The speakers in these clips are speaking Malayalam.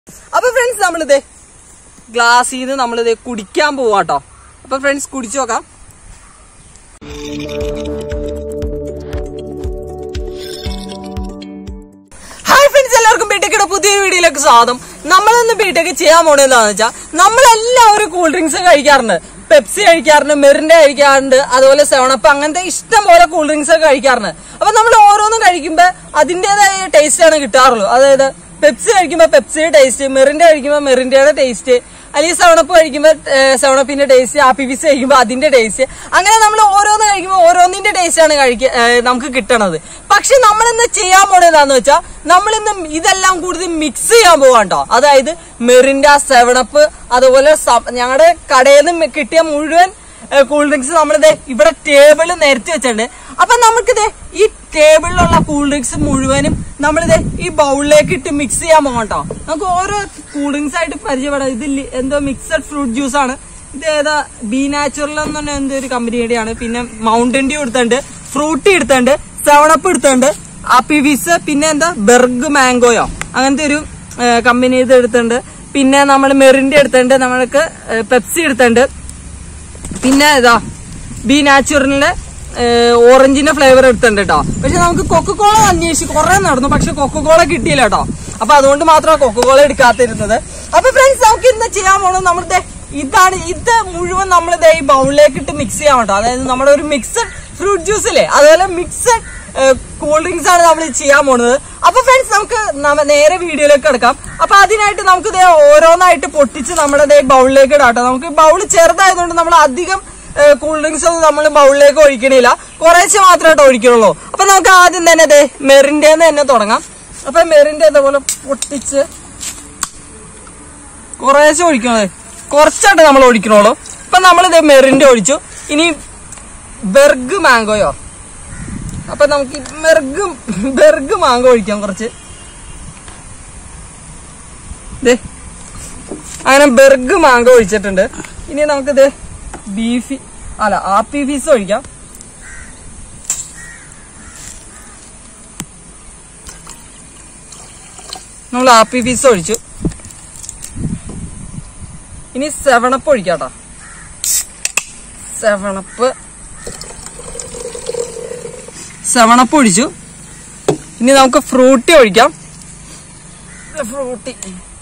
അപ്പൊ ഫ്രണ്ട്സ് നമ്മളിത് ഗ്ലാസ്സിൽ നിന്ന് നമ്മളിത് കുടിക്കാൻ പോവാട്ടോ അപ്പൊ ഫ്രണ്ട്സ് കുടിച്ചു നോക്കാം ഹായ് ഫ്രണ്ട്സ് എല്ലാവർക്കും ബിടെക്കിയുടെ പുതിയ വീഡിയോയിലേക്ക് സ്വാഗതം നമ്മളിന്ന് ബിടെക് ചെയ്യാൻ പോണത് എന്താണെന്ന് വെച്ചാൽ നമ്മളെല്ലാവരും കൂൾ ഡ്രിങ്ക്സ് കഴിക്കാറുണ്ട് പെപ്സി കഴിക്കാറുണ്ട് മെറിന്റെ കഴിക്കാറുണ്ട് അതുപോലെ സെവണപ്പ് അങ്ങനത്തെ ഇഷ്ടം പോലെ കൂൾ ഡ്രിങ്ക്സ് ഒക്കെ കഴിക്കാറുണ്ട് അപ്പൊ നമ്മൾ ഓരോന്നും കഴിക്കുമ്പോൾ അതിൻ്റെതായ ടേസ്റ്റ് ആണ് കിട്ടാറുള്ളൂ അതായത് പെപ്സി കഴിക്കുമ്പോൾ പെപ്സിയുടെ ടേസ്റ്റ് മെറിന്റെ കഴിക്കുമ്പോൾ മെറിന്റെയുടെ ടേസ്റ്റ് അല്ലെങ്കിൽ സെവണപ്പ് കഴിക്കുമ്പോൾ സെവണപ്പിന്റെ ടേസ്റ്റ് ആപ്പി പിസ് കഴിക്കുമ്പോൾ അതിന്റെ ടേസ്റ്റ് അങ്ങനെ നമ്മൾ ഓരോന്ന് കഴിക്കുമ്പോൾ ഓരോന്നിന്റെ ടേസ്റ്റ് ആണ് കഴിക്ക ഏഹ് നമുക്ക് കിട്ടണത് പക്ഷെ നമ്മൾ ഇന്ന് ചെയ്യാൻ പോണത് എന്താന്ന് വെച്ചാൽ നമ്മൾ ഇന്ന് ഇതെല്ലാം കൂടുതൽ മിക്സ് ചെയ്യാൻ പോവാണ്ടോ അതായത് മെറിൻഡ സെവണപ്പ് അതുപോലെ ഞങ്ങളുടെ കടയിൽ നിന്ന് കിട്ടിയ മുഴുവൻ കൂൾ ഡ്രിങ്ക്സ് നമ്മളിത് ഇവിടെ ടേബിളിൽ നിരത്തി വെച്ചിട്ടുണ്ട് അപ്പൊ നമുക്കിത് ഈ ടേബിളിലുള്ള കൂൾ ഡ്രിങ്ക്സ് മുഴുവനും നമ്മളിത് ഈ ബൗളിലേക്ക് ഇട്ട് മിക്സ് ചെയ്യാൻ പോകട്ടോ നമുക്ക് ഓരോ കൂൾ ഡ്രിങ്ക്സ് ആയിട്ട് പരിചയപ്പെടാം ഇത് ലി- എന്തോ മിക്സഡ് ഫ്രൂട്ട് ജ്യൂസ് ആണ് ഇത് ഏതാ ബി നാച്ചുറൽ എന്ന് പറഞ്ഞ എന്തോ ഒരു കമ്പനിയുടെയാണ് പിന്നെ മൗണ്ടൻ ഡ്യൂ എടുത്തുണ്ട് ഫ്രൂട്ടി എടുത്തുണ്ട് സെവണപ്പ് എടുത്തുണ്ട് ആപ്പിവിസ് പിന്നെ എന്താ ബെർഗ് മാംഗോയോ അങ്ങനത്തെ ഒരു കമ്പനി ഇത് എടുത്തുണ്ട് പിന്നെ നമ്മൾ മെറിന്റെ എടുത്തുണ്ട് നമ്മൾക്ക് പെപ്സി എടുത്തുണ്ട് പിന്നെ ഇതാ ബി നാച്ചുറലിന്റെ ഓറഞ്ചിന്റെ ഫ്ലേവർ എടുത്തിട്ടുണ്ട് കേട്ടോ പക്ഷെ നമുക്ക് കൊക്കക്കോള അന്വേഷിച്ച് കുറെ നടന്നു പക്ഷെ കൊക്കക്കോള കിട്ടിയില്ല കേട്ടോ അപ്പൊ അതുകൊണ്ട് മാത്രമാണ് കൊക്കക്കോള എടുക്കാത്തിരുന്നത് അപ്പൊ ഫ്രണ്ട്സ് നമുക്ക് ഇന്ന് ചെയ്യാൻ പോണത് നമ്മുടെ ഇതാണ് ഇത് മുഴുവൻ നമ്മൾ ഈ ബൗളിലേക്ക് ഇട്ട് മിക്സ് ചെയ്യാൻ കേട്ടോ അതായത് നമ്മുടെ ഒരു മിക്സഡ് ഫ്രൂട്ട് ജ്യൂസ് ഇല്ലേ അതുപോലെ മിക്സഡ് കൂൾ ഡ്രിങ്ക്സ് ആണ് നമ്മൾ ചെയ്യാൻ പോണത് അപ്പൊ ഫ്രണ്ട്സ് നമുക്ക് നമ്മ- നേരെ വീഡിയോയിലേക്ക് എടുക്കാം അപ്പൊ അതിനായിട്ട് നമുക്ക് ഇതേ ഓരോന്നായിട്ട് പൊട്ടിച്ച് നമ്മുടെ ദേ ബൗളിലേക്ക് ഇടാം കേട്ടോ നമുക്ക് ബൗൾ ചെറുതായതുകൊണ്ട് നമ്മൾ അധികം കൂൾ ഡ്രിങ്ക്സ് ഒന്നും നമ്മൾ ബൗളിലേക്ക് ഒഴിക്കണില്ല കുറേശ്ശെ മാത്രമായിട്ട് ഒഴിക്കണുള്ളൂ അപ്പൊ നമുക്ക് ആദ്യം തന്നെ ദേ മെറിന്റെ തന്നെ തുടങ്ങാം അപ്പൊ മെറിന്റെ ഇതേപോലെ പൊട്ടിച്ച് കുറേശ്ശെ ഒഴിക്കണത് കുറച്ചായിട്ട് നമ്മൾ ഒഴിക്കണുള്ളൂ അപ്പൊ നമ്മൾ ഇത് മെറിന്റെ ഒഴിച്ചു ഇനി ബെർഗ് മാംഗോയോ അപ്പൊ നമുക്ക് ഈ ബെർഗ് ബെർഗ് മാംഗോ ഒഴിക്കാം കുറച്ച് ദേ അങ്ങനെ ബെർഗ് മാംഗോ ഒഴിച്ചിട്ടുണ്ട് ഇനി നമുക്കിത് ബീഫി അല്ല ആപ്പി പീസ് ഒഴിക്കാം നമ്മൾ ആപ്പി പീസ് ഒഴിച്ചു ഇനി സെവണപ്പ് ഒഴിക്കാട്ടോ സെവണപ്പ് സെവണപ്പ് ഒഴിച്ചു ഇനി നമുക്ക് ഫ്രൂട്ടി ഒഴിക്കാം ഫ്രൂട്ടി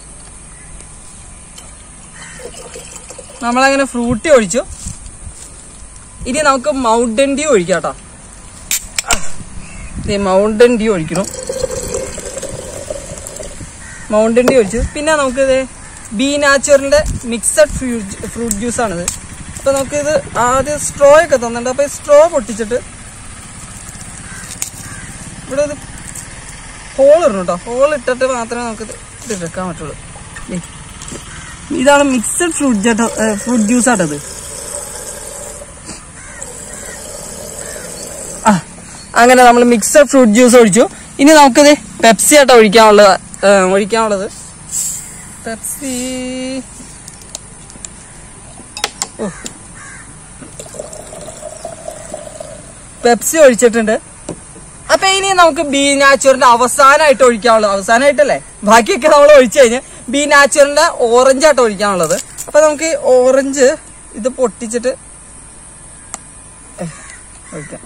നമ്മളങ്ങനെ ഫ്രൂട്ടി ഒഴിച്ചു ഇനി നമുക്ക് മൗണ്ടൻ ഡ്യൂ ഒഴിക്കാം കേട്ടോ മൗണ്ടൻ ഡ്യൂ ഒഴിക്കണം മൗണ്ടൻ ഡ്യൂ ഒഴിച്ചു പിന്നെ നമുക്ക് ഇത് ബി നാച്ചുറലിന്റെ മിക്സഡ് ഫ്രൂട്ട് ജ്യൂസ് ആണിത് അപ്പൊ നമുക്കിത് ആദ്യം സ്ട്രോ ഒക്കെ തന്നിട്ടുണ്ട് അപ്പൊ സ്ട്രോ പൊട്ടിച്ചിട്ട് ഇവിടെ ഒരു ഹോൾ ഇടണം കേട്ടോ ഹോൾ ഇട്ടിട്ട് മാത്രമേ നമുക്ക് ഇത് എടുക്കാൻ പറ്റുള്ളൂ ദേ. ഇതാണ് മിക്സഡ് ഫ്രൂട്ട് ചേട്ടോ ഫ്രൂട്ട് ജ്യൂസ് ആട്ടത് ആ അങ്ങനെ നമ്മൾ മിക്സഡ് ഫ്രൂട്ട് ജ്യൂസ് ഒഴിച്ചു ഇനി നമുക്കിത് പെപ്സി ആട്ടോ ഒഴിക്കാനുള്ളത് ഏ, ഒഴിക്കാനുള്ളത് പെപ്സി ഓ. പെപ്സി ഒഴിച്ചിട്ടുണ്ട് അപ്പൊ ഇനി നമുക്ക് ബി നാച്ചുറലിന്റെ അവസാനമായിട്ട് ഒഴിക്കാനുള്ളത് അവസാനമായിട്ടല്ലേ ബാക്കിയൊക്കെ നമ്മൾ ഒഴിച്ചു കഴിഞ്ഞ് ബി നാച്ചുറലിന്റെ ഓറഞ്ച് ആയിട്ട് ഒഴിക്കാനുള്ളത് അപ്പൊ നമുക്ക് ഈ ഓറഞ്ച് ഇത് പൊട്ടിച്ചിട്ട് ഏ, ഒഴിക്കാം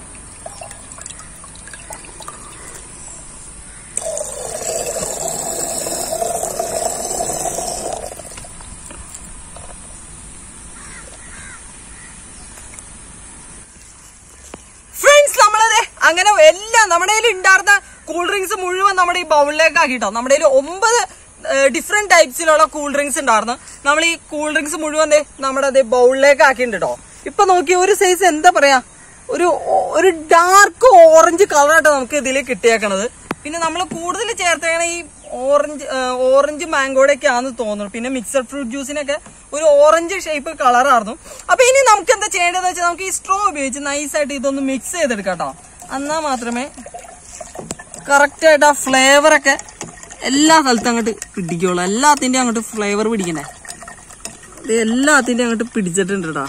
ഫ്രണ്ട്സ് നമ്മളത് അങ്ങനെ എല്ലാം നമ്മുടെ കയ്യിൽ ഉണ്ടായിരുന്ന കൂൾ ഡ്രിങ്ക്സ് മുഴുവൻ നമ്മുടെ ഈ ബൗളിലേക്ക് ആക്കിട്ടോ നമ്മുടെ കയ്യിൽ ഒമ്പത് ഡിഫറെന്റ് ടൈപ്സിലുള്ള കൂൾ ഡ്രിങ്ക്സ് ഉണ്ടായിരുന്നു നമ്മൾ ഈ കൂൾ ഡ്രിങ്ക്സ് മുഴുവൻ ദേ നമ്മുടെ അതേ ബൗളിലേക്ക് ആക്കിയിട്ടുണ്ട് കേട്ടോ ഇപ്പൊ നോക്കി ഒരു സൈസ് എന്താ പറയാ ഒരു ഒരു ഡാർക്ക് ഓറഞ്ച് കളറായിട്ട് നമുക്ക് ഇതിൽ കിട്ടിയേക്കണത് പിന്നെ നമ്മൾ കൂടുതൽ ചേർത്തേക്കണ ഈ ഓറഞ്ച് ഓറഞ്ച് മാംഗോയുടെ ഒക്കെ ആണെന്ന് തോന്നുന്നു പിന്നെ മിക്സഡ് ഫ്രൂട്ട് ജ്യൂസിനൊക്കെ ഒരു ഓറഞ്ച് ഷേപ്പ് കളറായിരുന്നു അപ്പൊ ഇനി നമുക്ക് എന്താ ചെയ്യേണ്ടതെന്ന് വെച്ചാൽ നമുക്ക് ഈ സ്ട്രോ ഉപയോഗിച്ച് നൈസായിട്ട് ഇതൊന്ന് മിക്സ് ചെയ്തെടുക്കാം കേട്ടോ എന്നാൽ മാത്രമേ കറക്റ്റ് ആയിട്ട് ആ ഫ്ലേവർ ഒക്കെ എല്ലാ സ്ഥലത്തും അങ്ങോട്ട് പിടിക്കുള്ളൂ എല്ലാത്തിന്റെയും അങ്ങോട്ട് ഫ്ലേവർ പിടിക്കണേ ഇത് എല്ലാത്തിന്റെയും അങ്ങോട്ട് പിടിച്ചിട്ടുണ്ട് കേട്ടോ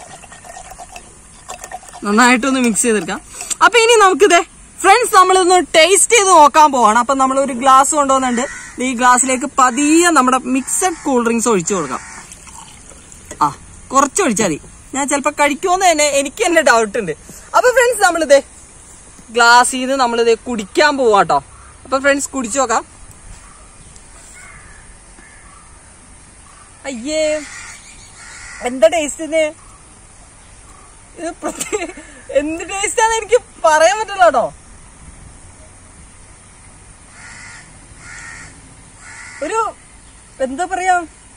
നന്നായിട്ടൊന്ന് മിക്സ് ചെയ്തെടുക്കാം അപ്പൊ ഇനി നമുക്കിത് ഫ്രണ്ട്സ് നമ്മളിതൊന്ന് ടേസ്റ്റ് ചെയ്ത് നോക്കാൻ പോവാണ് അപ്പൊ നമ്മൾ ഒരു ഗ്ലാസ് കൊണ്ടുവന്നുണ്ട് ഈ ഗ്ലാസ്സിലേക്ക് പതിയെ നമ്മുടെ മിക്സഡ് കൂൾ ഡ്രിങ്ക്സ് ഒഴിച്ചു കൊടുക്കാം ആ കുറച്ച് ഒഴിച്ചാൽ മതി ഞാൻ ചിലപ്പോൾ കഴിക്കുമെന്ന് തന്നെ എനിക്ക് തന്നെ ഡൗട്ട് ഉണ്ട് അപ്പൊ ഫ്രണ്ട്സ് നമ്മളിത് ഗ്ലാസ്സിൽ നിന്ന് നമ്മളിത് കുടിക്കാൻ പോവാട്ടോ അപ്പൊ ഫ്രണ്ട്സ് കുടിച്ചു നോക്കാം അയ്യേ എന്താ ടേസ്റ്റിന് ഇത് പ്രത്യേക എന്ത് ടേസ്റ്റാന്ന് എനിക്ക് പറയാൻ പറ്റില്ല കേട്ടോ ഒരു എന്താ പറയാ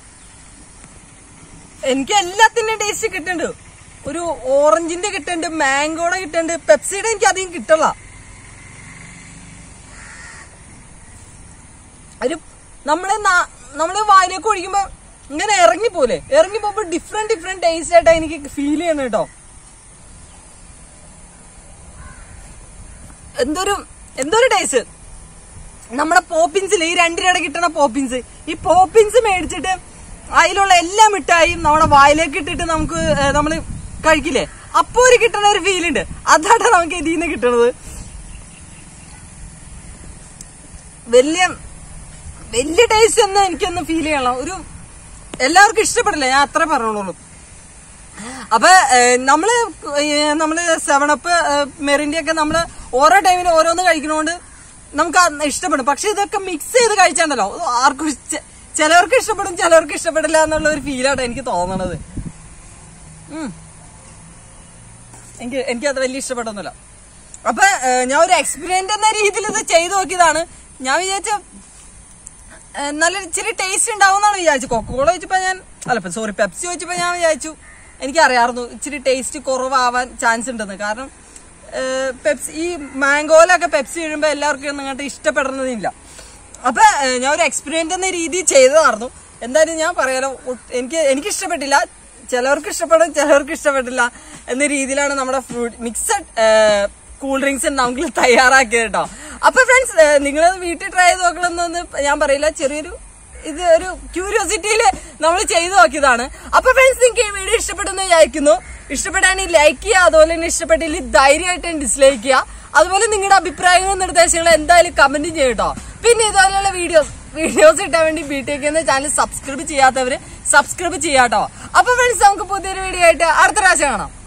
എനിക്ക് എല്ലാത്തിന്റെയും ടേസ്റ്റ് കിട്ടുന്നുണ്ട് ഒരു ഓറഞ്ചിന്റെ കിട്ടുന്നുണ്ട് മാംഗോയുടെ കിട്ടുന്നുണ്ട് പെപ്സിയുടെ എനിക്ക് അധികം കിട്ടല ഒരു നമ്മളെ നാ- നമ്മളെ വായിലേക്ക് ഒഴിക്കുമ്പോ ഇങ്ങനെ ഇറങ്ങിപ്പോലെ ഇറങ്ങിപ്പോകുമ്പോ ഡിഫറെന്റ് ഡിഫറെന്റ് ടേസ്റ്റ് ആയിട്ടാ എനിക്ക് ഫീൽ ചെയ്യുന്നത് കേട്ടോ എന്തൊരു എന്തൊരു ടേസ്റ്റ് നമ്മുടെ പോപ്പിൻസിൽ ഈ രണ്ടിനട കിട്ടുന്ന പോപ്പിൻസ് ഈ പോപ്പിൻസ് മേടിച്ചിട്ട് അതിലുള്ള എല്ലാ മിഠായിയും നമ്മുടെ വായിലേക്ക് ഇട്ടിട്ട് നമുക്ക് നമ്മൾ കഴിക്കില്ലേ അപ്പൊ ഒരു കിട്ടുന്ന ഒരു ഫീൽ ഉണ്ട് അതാണ് നമുക്ക് ഇതിൽ നിന്ന് കിട്ടുന്നത് വലിയ വലിയ ടേസ്റ്റ് ഒന്നും എനിക്കൊന്ന് ഫീൽ ചെയ്യണം ഒരു എല്ലാവർക്കും ഇഷ്ടപ്പെടില്ല ഞാൻ അത്ര പറഞ്ഞോളൂ അപ്പൊ ഏഹ്, നമ്മള് ഏഹ്, നമ്മള് സെവനപ്പ് മെറിന്റെ ഒക്കെ നമ്മള് ഓരോ ടൈമിൽ ഓരോന്ന് കഴിക്കണോണ്ട് നമുക്ക് അത് ഇഷ്ടപ്പെടും പക്ഷെ ഇതൊക്കെ മിക്സ് ചെയ്ത് കഴിച്ചാണ്ടല്ലോ അത് ആർക്കും ഇഷ്ട- ചിലവർക്ക് ഇഷ്ടപ്പെടും ചിലവർക്ക് ഇഷ്ടപ്പെടില്ല എന്നുള്ള ഒരു ഫീലാണ് എനിക്ക് തോന്നണത് ഉം. എനിക്ക് എനിക്ക് അത് വലിയ ഇഷ്ടപ്പെട്ടൊന്നുമില്ല അപ്പൊ ഏഹ്, ഞാൻ ഒരു എക്സ്പീരിയൻസ് എന്ന രീതിയിൽ ഇത് ചെയ്തു നോക്കിയതാണ് ഞാൻ വിചാരിച്ച ഏഹ് നല്ല ഇച്ചിരി ടേസ്റ്റ് ഉണ്ടാവും എന്നാണ് വിചാരിച്ചു കൊക്കോള വെച്ചപ്പോ ഞാൻ അല്ല സോറി പെപ്സി വെച്ചപ്പോ ഞാൻ വിചാരിച്ചു എനിക്ക് അറിയാമായിരുന്നു ഇച്ചിരി ടേസ്റ്റ് കുറവാവാൻ ചാൻസ് ഉണ്ടെന്ന് കാരണം ഏഹ് പെപ്സി ഈ മാംഗോയിലൊക്കെ പെപ്സി വീഴുമ്പോ എല്ലാവർക്കും ഒന്നും അങ്ങോട്ട് ഇഷ്ടപ്പെടുന്നതില്ല അപ്പൊ ഏഹ് ഞാൻ ഒരു എക്സ്പീരിയൻസ് എന്ന രീതിയിൽ ചെയ്തതായിരുന്നു എന്തായാലും ഞാൻ പറയാലോ ഒട്ട് എനിക്ക് എനിക്ക് ഇഷ്ടപ്പെട്ടില്ല ചിലവർക്ക് ഇഷ്ടപ്പെടും ചിലവർക്ക് ഇഷ്ടപ്പെട്ടില്ല എന്ന രീതിയിലാണ് നമ്മുടെ ഫ്രൂട്ട് മിക്സഡ് കൂൾ ഡ്രിങ്ക്സ് നമുക്ക് തയ്യാറാക്കിയത് കേട്ടോ അപ്പൊ ഫ്രണ്ട്സ് നിങ്ങൾ വീട്ടിൽ ട്രൈ ചെയ്ത് നോക്കണമെന്നൊന്ന് ഞാൻ പറയില്ല ചെറിയൊരു ഇത് ഒരു ക്യൂരിയോസിറ്റിയില് നമ്മൾ ചെയ്തു നോക്കിയതാണ് അപ്പൊ ഫ്രണ്ട്സ് നിങ്ങൾക്ക് ഈ വീഡിയോ ഇഷ്ടപ്പെടുന്ന വിചാരിക്കുന്നു ഇഷ്ടപ്പെടാണെങ്കിൽ ലൈക്ക് ചെയ്യുക അതുപോലെ തന്നെ ഇഷ്ടപ്പെട്ടില്ലെങ്കിൽ ധൈര്യമായിട്ട് ഡിസ്ലൈക്ക് ചെയ്യുക അതുപോലെ നിങ്ങളുടെ അഭിപ്രായങ്ങളും നിർദ്ദേശങ്ങളും എന്തായാലും കമന്റ് ചെയ്യട്ടോ പിന്നെ ഇതുപോലെയുള്ള വീഡിയോസ് വീഡിയോസ് ഇട്ടാൻ വേണ്ടി ബിടെക് എന്ന ചാനൽ സബ്സ്ക്രൈബ് ചെയ്യാത്തവര് സബ്സ്ക്രൈബ് ചെയ്യാട്ടോ അപ്പൊ ഫ്രണ്ട്സ് നമുക്ക് പുതിയൊരു വീഡിയോ ആയിട്ട് അടുത്ത പ്രാവശ്യം കാണാം